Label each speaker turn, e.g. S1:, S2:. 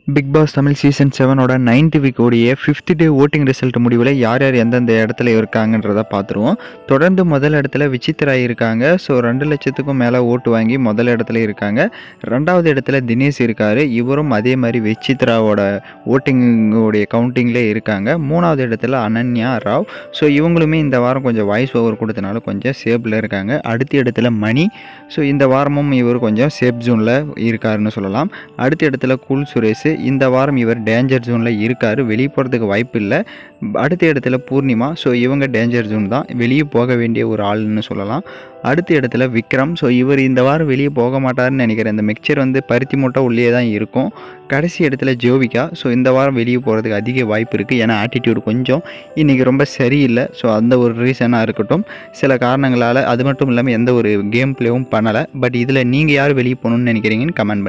S1: big Boss Tamil season செவனோட ninth week ஓடிய fifth day voting result முடிவில் யார் யார் எந்தெந்த இடத்துல இருக்காங்கன்றத பார்த்துருவோம் தொடர்ந்து முதல் இடத்துல விசித்ரா இருக்காங்க ஸோ ரெண்டு லட்சத்துக்கும் மேலே ஓட்டு வாங்கி முதல் இடத்துல இருக்காங்க ரெண்டாவது இடத்துல தினேஷ் இருக்கார் இவரும் அதே மாதிரி விசித்ராவோட ஓட்டிங்கோடைய கவுண்டிங்லேயே இருக்காங்க மூணாவது இடத்துல அனன்யா ராவ் ஸோ இவங்களுமே இந்த வாரம் கொஞ்சம் வாய்ஸ் ஓவர் கொடுத்தனால கொஞ்சம் சேஃபில் இருக்காங்க அடுத்த இடத்துல மணி ஸோ இந்த வாரமும் இவர் கொஞ்சம் சேஃப் ஜோனில் இருக்காருன்னு சொல்லலாம் அடுத்த இடத்துல குல் சுரேஷ் இந்த வாரம் இவர் டேஞ்சர் ஜோனில் இருக்கார் வெளியே போகிறதுக்கு வாய்ப்பு இல்லை அடுத்த இடத்துல பூர்ணிமா ஸோ இவங்க டேஞ்சர் ஜோன் தான் வெளியே போக வேண்டிய ஒரு ஆள்னு சொல்லலாம் அடுத்த இடத்துல விக்ரம் ஸோ இவர் இந்த வாரம் வெளியே போக மாட்டாருன்னு நினைக்கிறேன் இந்த மிக்சர் வந்து பருத்தி மூட்டை உள்ளே தான் இருக்கும் கடைசி இடத்துல ஜோவிகா ஸோ இந்த வாரம் வெளியே போகிறதுக்கு அதிக வாய்ப்பு இருக்குது ஏன்னா ஆட்டிடியூட் கொஞ்சம் இன்றைக்கி ரொம்ப சரியில்லை ஸோ அந்த ஒரு ரீசனாக இருக்கட்டும் சில காரணங்களால் அது மட்டும் இல்லாமல் எந்த ஒரு கேம் ப்ளேவும் பண்ணலை பட் இதில் நீங்கள் யார் வெளியே போகணுன்னு நினைக்கிறீங்கன்னு கமெண்ட்